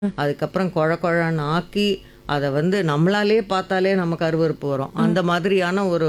அதுக்கப்புறம் குழ குழன்னு ஆக்கி அதை வந்து நம்மளாலே பார்த்தாலே நமக்கு அருவருப்பு வரும் அந்த மாதிரியான ஒரு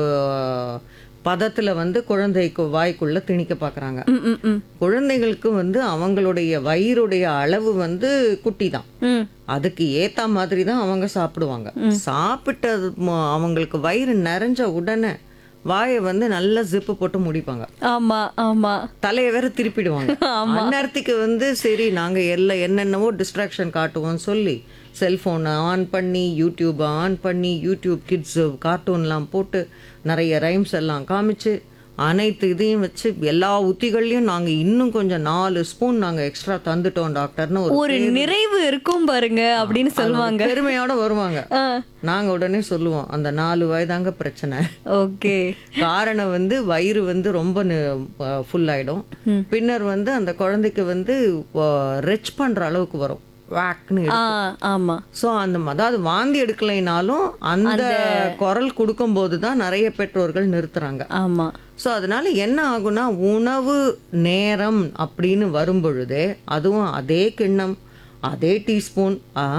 பதத்தில் வந்து குழந்தைக்கு வாய்க்குள்ள திணிக்க பார்க்குறாங்க ம், ம், ம். குழந்தைகளுக்கு வந்து அவங்களுடைய வயிறுடைய அளவு வந்து குட்டி தான் ம். அதுக்கு ஏத்த மாதிரி தான் அவங்க சாப்பிடுவாங்க சாப்பிட்டது ம- அவங்களுக்கு வயிறு நிறைஞ்ச உடனே வாயை வந்து நல்லா ஜிப்பு போட்டு முடிப்பாங்க ஆமா ஆமா தலையை வேற திருப்பிடுவாங்க அந்நேரத்துக்கு வந்து சரி நாங்க எல்லாம் என்னென்னவோ டிஸ்ட்ராக்ஷன் காட்டுவோம் சொல்லி செல்போனை ஆன் பண்ணி யூடியூப் ஆன் பண்ணி யூடியூப் கிட்ஸ் கார்ட்டூன்லாம் போட்டு நிறைய ரைம்ஸ் எல்லாம் காமிச்சு அனைத்து இதையும் வச்சு எல்லா உத்திகள்லையும் நாங்க இன்னும் கொஞ்சம் நாலு ஸ்பூன் நாங்க எக்ஸ்ட்ரா தந்துட்டோம் டாக்டர்னு ஒரு ஒரு நிறைவு இருக்கும் பாருங்க அப்படின்னு சொல்லுவாங்க பெருமையோட வருவாங்க ஆ, நாங்க உடனே சொல்லுவோம் அந்த நாலு வயதாங்க பிரச்சனை ஓகே காரணம் வந்து வயிறு வந்து ரொம்ப ஃபுல் ஆயிடும் பின்னர் வந்து அந்த குழந்தைக்கு வந்து ரெச் பண்ற அளவுக்கு வரும் வாக்னு ஆ ஆமா ஸோ அந்த ம- அதாவது வாந்தி எடுக்கலைனாலும் அந்த குரல் கொடுக்கும்போது தான் நிறைய பெற்றோர்கள் நிறுத்துறாங்க ஆமா ஸோ அதனால என்ன ஆகும்னா உணவு நேரம் அப்படின்னு வரும் பொழுதே அதுவும் அதே கிண்ணம் அதே டீஸ்பூன்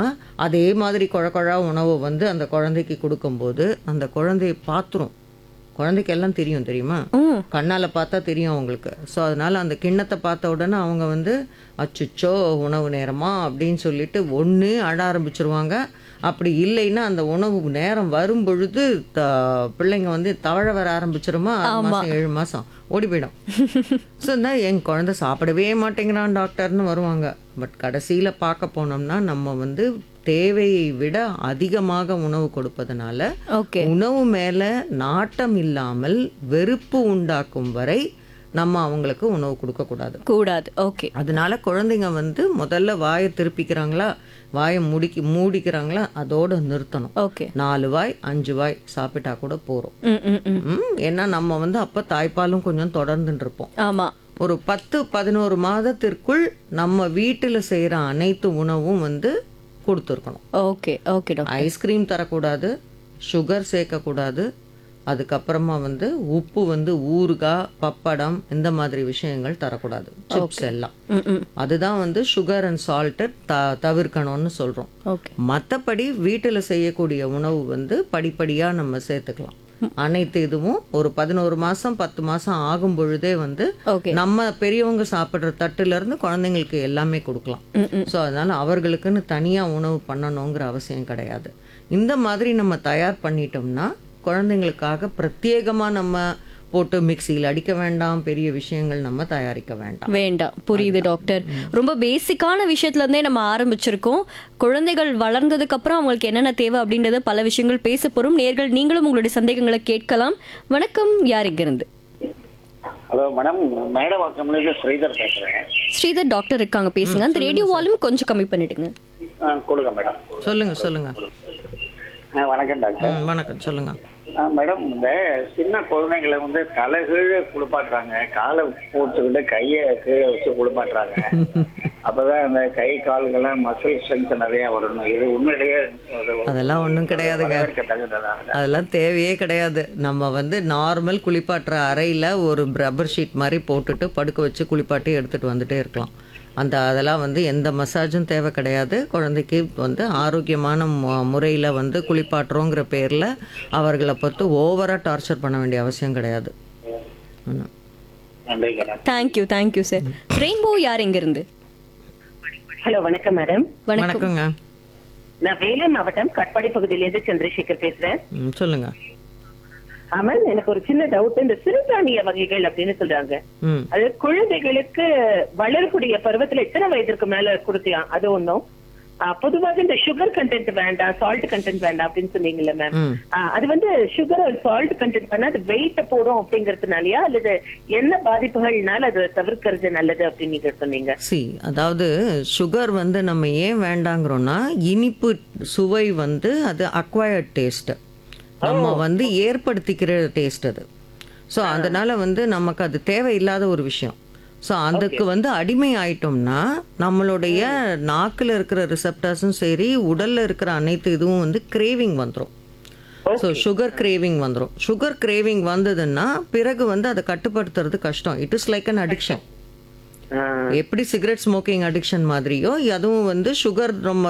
அதே மாதிரி குழ குழா உணவு வந்து அந்த குழந்தைக்கு கொடுக்கும்போது அந்த குழந்தைய பார்த்துரும் குழந்தைக்கு எல்லாம் தெரியும் தெரியுமா ம். கண்ணால் பார்த்தா தெரியும் அவங்களுக்கு ஸோ அதனால அந்த கிண்ணத்தை பார்த்த உடனே அவங்க வந்து அச்சுச்சோ உணவு நேரமா அப்படின்னு சொல்லிட்டு ஒன்று அழ ஆரம்பிச்சிருவாங்க அப்படி இல்லைன்னா அந்த உணவு நேரம் வரும் பொழுது த- பிள்ளைங்க வந்து தவழ வர ஆரம்பிச்சிருமா ஆறு மாசம் ஏழு மாசம் ஓடி போயிடும் ஸோ இந்த என் குழந்தை சாப்பிடவே மாட்டேங்கிறான் டாக்டர்னு வருவாங்க பட் கடைசியில் பார்க்க போனோம்னா நம்ம வந்து தேவையை விட அதிகமாக உணவு கொடுப்பதனால ஓகே உணவு மேல நாட்டம் இல்லாமல் வெறுப்பு உண்டாக்கும் வரை நம்ம அவங்களுக்கு உணவு கொடுக்க கூடாது கூடாது ஓகே அதனால குழந்தைங்க வந்து முதல்ல வாயை திருப்பிக்கிறாங்களா வாயை முடிக்கி மூடிக்கிறாங்களா அதோட நிறுத்தணும் ஓகே நாலு வாய் அஞ்சு வாய் சாப்பிட்டா கூட போறோம் ம் ம் ம் ம், ஏன்னா நம்ம வந்து அப்ப தாய்ப்பாலும் கொஞ்சம் தொடர்ந்துட்டு இருப்போம் ஆமா ஒரு பத்து பதினோரு மாதத்திற்குள் நம்ம வீட்டுல செய்யற அனைத்து உணவும் வந்து கொடுத்துருக்கணும் ஓகே ஓகே டாக்டர் ஐஸ்கிரீம் தரக்கூடாது சுகர் சேர்க்கக்கூடாது அதுக்கப்புறமா வந்து உப்பு வந்து ஊறுகாய் பப்படம் இந்த மாதிரி விஷயங்கள் தரக்கூடாது சிப்ஸ் எல்லாம் ம் ம் அதுதான் வந்து சுகர் அண்ட் சால்ட்டை த தவிர்க்கணும்னு சொல்கிறோம் ஓகே மற்றபடி வீட்டில் செய்யக்கூடிய உணவு வந்து படிப்படியாக நம்ம சேர்த்துக்கலாம் அனைத்து இதுவும் ஒரு பதினோரு மாதம் பத்து மாதம் ஆகும் பொழுதே வந்து ஓகே நம்ம பெரியவங்க சாப்பிட்ற தட்டுல இருந்து குழந்தைங்களுக்கு எல்லாமே கொடுக்கலாம் ம் ம் ஸோ அதனால அவர்களுக்குன்னு தனியாக உணவு பண்ணணுங்கிற அவசியம் கிடையாது இந்த மாதிரி நம்ம தயார் பண்ணிட்டோம்னா குழந்தைங்களுக்காக பிரத்யேகமாக நம்ம போட்டு மிக்சியில் அடிக்க வேண்டாம் பெரிய விஷயங்கள் நம்ம தயாரிக்க வேண்டாம் வேண்டாம் புரியுது டாக்டர் ரொம்ப பேசிக்கான விஷயத்துல இருந்தே நம்ம ஆரம்பிச்சிருக்கோம் குழந்தைகள் வளர்ந்ததுக்கு அப்புறம் அவங்களுக்கு என்னென்ன தேவை அப்படின்றத பல விஷயங்கள் பேச போறோம் நேர்கள் நீங்களும் உங்களுடைய சந்தேகங்களை கேட்கலாம் வணக்கம் யார் இங்க இருந்து ஹலோ மேடம் மேடவாக்கம்லேருந்து ஸ்ரீதர் பேசுகிறேன் ஸ்ரீதர் டாக்டர் இருக்காங்க பேசுங்க அந்த ரேடியோ வால்யூம் கொஞ்சம் கம்மி பண்ணிடுங்க ஆ கொடுங்க மேடம் சொல்லுங்க சொல்லுங்க ஆ வணக்கம் டாக்டர் ம், வணக்கம் சொல்லுங்க ஆ மேடம் இந்த சின்ன குழந்தைங்களை வந்து தலைகீழ குளிப்பாட்டுறாங்க காலை போட்டுக்கிட்டு கையை கீழே வச்சு குளிப்பாட்டுறாங்க அப்பதான் அந்த கை கால்கள்லாம் மசில் ஸ்ட்ரென்த் நிறைய வரணும் இது உண்மையிலேயே ஒரு அதெல்லாம் ஒன்றும் கிடையாதுங்க வரவேற்கத்தக்கதா அதெல்லாம் தேவையே கிடையாது நம்ம வந்து நார்மல் குளிப்பாட்டுற அறையில் ஒரு ரப்பர் ஷீட் மாதிரி போட்டுட்டு படுக்க வச்சு குளிப்பாட்டி எடுத்துகிட்டு வந்துட்டே இருக்கலாம் அந்த அதெல்லாம் வந்து எந்த மசாஜும் தேவை கிடையாது குழந்தைக்கு வந்து ஆரோக்கியமான முறையில் வந்து குளிப்பாட்டுறோங்கிற பேரில் அவர்களை பொறுத்து ஓவராக டார்ச்சர் பண்ண வேண்டிய அவசியம் கிடையாது ஆமா. நன்றி madam thank you thank you sir rainbow யார் இங்க இருந்து ஹலோ வணக்கம் மேடம் வணக்கம் வணக்கங்க நான் வேலூர் மாவட்டம் கட்பாடி பகுதியிலிருந்து சந்திரசேகர் பேசுறேன் ம், சொல்லுங்க ஆமாம் எனக்கு ஒரு சின்ன டவுட் இந்த சிறுதானிய வகைகள் அப்படின்னு சொல்றாங்க ம் அது குழந்தைகளுக்கு வளரக்கூடிய பருவத்துல எத்தனை வயதிற்கு மேல கொடுக்கலாம் அது ஒண்ணும் ஆ, பொதுவாக இந்த சுகர் கண்டென்ட் வேண்டாம் சால்ட் கண்டென்ட் வேண்டாம் அப்படின்னு சொன்னீங்கல்ல மேம் ம் அது வந்து சுகர் சால்ட் கண்டென்ட் பண்ணா அது வெயிட்ட போடும் அப்படிங்கறதுனாலயா அல்லது என்ன பாதிப்புகள்னால அதை தவிர்க்கிறது நல்லது அப்படின்னு நீங்க சொன்னீங்க சி அதாவது சுகர் வந்து நம்ம ஏன் வேண்டாங்கிறோம்னா இனிப்பு சுவை வந்து அது அக்வயர்ட் டேஸ்ட்டு நம்ம வந்து ஏற்படுத்திக்கிற டேஸ்ட் அது ஸோ அதனால வந்து நமக்கு அது தேவையில்லாத ஒரு விஷயம் ஸோ அதுக்கு வந்து அடிமை ஆயிட்டோம்னா நம்மளுடைய நாக்கில் இருக்கிற ரிசப்டர்ஸும் சரி உடல்ல இருக்கிற அனைத்து இதுவும் வந்து கிரேவிங் வந்துடும் ஸோ சுகர் கிரேவிங் வந்துடும் சுகர் கிரேவிங் வந்ததுன்னா பிறகு வந்து அதை கட்டுப்படுத்துறது கஷ்டம் it is like an addiction ஆ, எப்படி சிகரெட் ஸ்மோக்கிங் அடிக்ஷன் மாதிரியோ அதுவும் வந்து சுகர் ரொம்ப